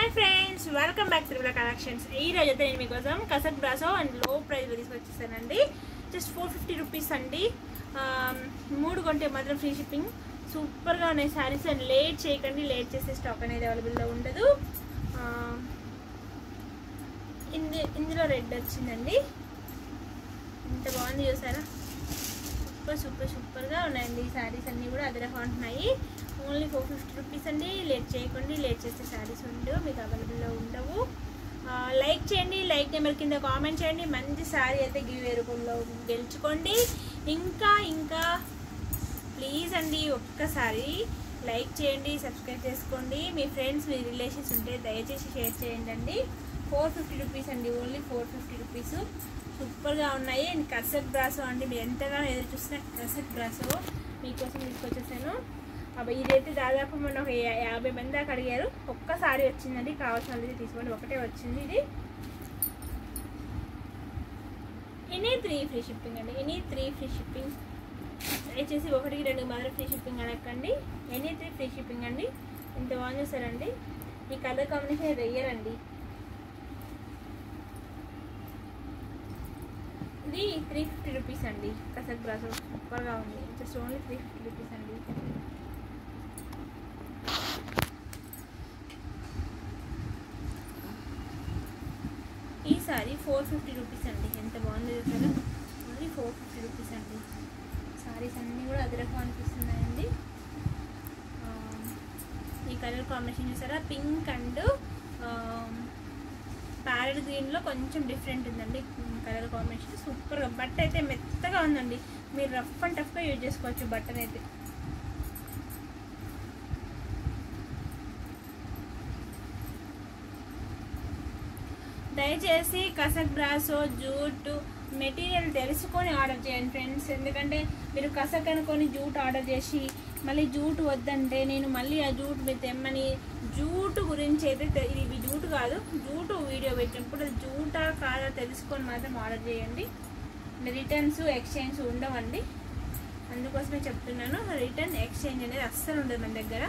hi friends welcome back త్రిపుల collections ఈ రోజు అయితే నేను మీకోసం కసక్ బ్రాసో అండ్ లో ప్రైస్ తీసుకొచ్చేసానండి జస్ట్ ఫోర్ ఫిఫ్టీ రూపీస్ అండి ఆమ్, మూడు కొంటే మాత్రం ఫ్రీ షిప్పింగ్ సూపర్గా ఉన్నాయి శారీస్ అండ్ లేట్ చేయకండి లేట్ చేసే స్టాక్ అనేది అవైలబుల్లో ఉండదు ఆమ్, ఇందు ఇందులో రెడ్ వచ్చిందండి ఎంత బాగుంది చూసారా సూపర్ సూపర్ సూపర్గా ఉన్నాయండి ఈ శారీస్ అన్నీ కూడా అదరహా ఉంటున్నాయి ఓన్లీ ఫోర్ ఫిఫ్టీ రూపీస్ అండి లేట్ చేయకండి లేట్ చేస్తే శారీస్ ఉండవు మీకు అవైలబుల్లో ఉండవు ఆ, లైక్ చేయండి లైక్ నెంబర్ కింద కామెంట్ చేయండి మంచి శారీ అయితే గివ్ రూపంలో గెలుచుకోండి ఇంకా ఇంకా ప్లీజ్ అండి ఒక్కసారి లైక్ చేయండి సబ్స్క్రైబ్ చేసుకోండి మీ ఫ్రెండ్స్ మీ రిలేషన్స్ ఉంటే దయచేసి షేర్ చేయండి అండి ఫోర్ ఫిఫ్టీ రూపీస్ అండి ఓన్లీ ఫోర్ ఫిఫ్టీ రూపీస్ సూపర్గా ఉన్నాయి అండ్ కసక్ బ్రాసో అండి మీరు ఎంతగానో ఎదురు చూసిన కసక్ బ్రాసో మీకోసం తీసుకొచ్చేసాను అబ్బా ఇదైతే దాదాపు మొన్న ఒక యా- యాభై మంది దాకా అడిగారు ఒక్కసారి వచ్చిందండి కావాల్సిన వాళ్ళది తీసుకోండి ఒకటే వచ్చింది ఇది ఎనీ త్రీ ఫ్రీ షిప్పింగ్ అండి ఎనీ త్రీ ఫ్రీ షిప్పింగ్ దయచేసి ఒకటికి రెండు మాత్రం ఫ్రీ షిప్పింగ్ అనకండి ఎనీ త్రీ ఫ్రీ షిప్పింగ్ అండి ఇంత బాగుంది చూసారండి ఈ కలర్ కాంబినేషన్ వెయ్యరండి ఇది త్రీ ఫిఫ్టీ రూపీస్ అండి కసక్ బ్రాసో సూపర్గా ఉంది just only three fifty rupees అండి ఈ సారీ ఫోర్ ఫిఫ్టీ రూపీస్ అండి ఎంత బాగుంది చూసారా ఓన్లీ ఫోర్ ఫిఫ్టీ రూపీస్ అండి సారీస్ అన్నీ కూడా అదిరకం అనిపిస్తున్నాయండి ఆ, ఈ కలర్ కాంబినేషన్ చూసారా పింక్ అండ్ ప్యారెట్ గ్రీన్లో కొంచెం డిఫరెంట్ ఉందండి కలర్ కాంబినేషన్ సూపర్గా బట్ట అయితే మెత్తగా ఉందండి మీరు రఫ్ అండ్ టఫ్గా యూజ్ చేసుకోవచ్చు బట్టన్ అయితే దయచేసి కసక్ బ్రాసో జూట్ మెటీరియల్ తెలుసుకొని ఆర్డర్ చేయండి ఫ్రెండ్స్ ఎందుకంటే మీరు కసక్ అనుకొని జూట్ ఆర్డర్ చేసి మళ్ళీ జూట్ వద్దంటే నేను మళ్ళీ ఆ జూట్ మీరు తెమ్మని జూట్ గురించి అయితే తె- ఇది జూట్ కాదు జూట్ వీడియో పెట్టినప్పుడు అది జూటా కాదా తెలుసుకొని మాత్రం ఆర్డర్ చేయండి రిటర్న్స్ ఎక్స్చేంజ్ ఉండవండి అందుకోసమే చెప్తున్నాను రిటర్న్ ఎక్స్చేంజ్ అనేది అస్సలు ఉండదు మన దగ్గర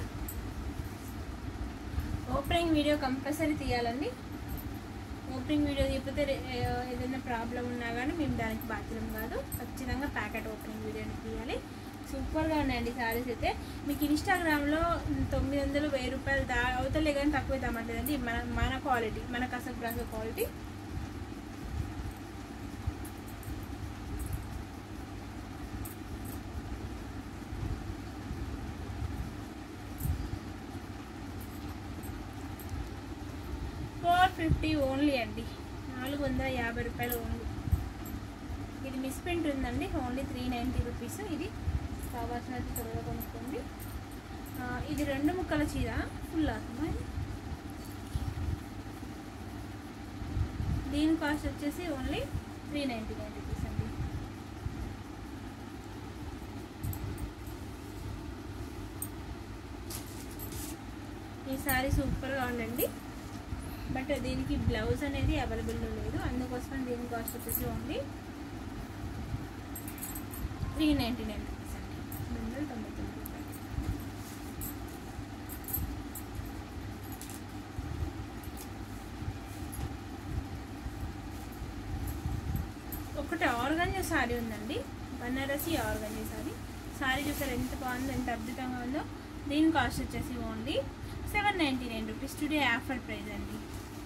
ఓపెనింగ్ వీడియో కంపల్సరీ తీయాలండి ఓపెనింగ్ వీడియో తీపితే ఏదైనా ప్రాబ్లం ఉన్నా కానీ మేము దానికి బాధ్యులం కాదు ఖచ్చితంగా ప్యాకెట్ ఓపెనింగ్ వీడియోని తీయాలి సూపర్గా ఉన్నాయండి శారీస్ అయితే మీకు ఇన్స్టాగ్రామ్లో తొమ్మిది వందలు వెయ్యి రూపాయలు దా అవతలే కానీ తక్కువ ఇద్దామంటదండి మన మన క్వాలిటీ మన Kasak brasso quality four fifty only అండి నాలుగు వందల యాభై రూపాయలు ఓన్లీ ఇది మిస్ప్రింట్ ఉందండి ఓన్లీ త్రీ నైంటీ రూపీస్ ఇది కావాల్సినది త్వరగా కొనుక్కోండి ఆ, ఇది రెండు ముక్కల చీర ఫుల్ అవుతుంది దీని కాస్ట్ వచ్చేసి only three ninety nine rupees అండి ఈ సారీ సూపర్గా ఉందండి బట్ దీనికి బ్లౌజ్ అనేది అవైలబుల్లో లేదు అందుకోసం దీని కాస్ట్ వచ్చేసి only three ninety nine rupees అండి రెండు వందల తొంభై తొమ్మిది రూపాయలు ఒకటి ఆర్గంజా శారీ ఉందండి బనారసి ఆర్గంజా శారీ శారీ చూసారు ఎంత బాగుందో ఎంత అద్భుతంగా ఉందో దీని కాస్ట్ వచ్చేసి only seven ninety nine rupees today offer price అండి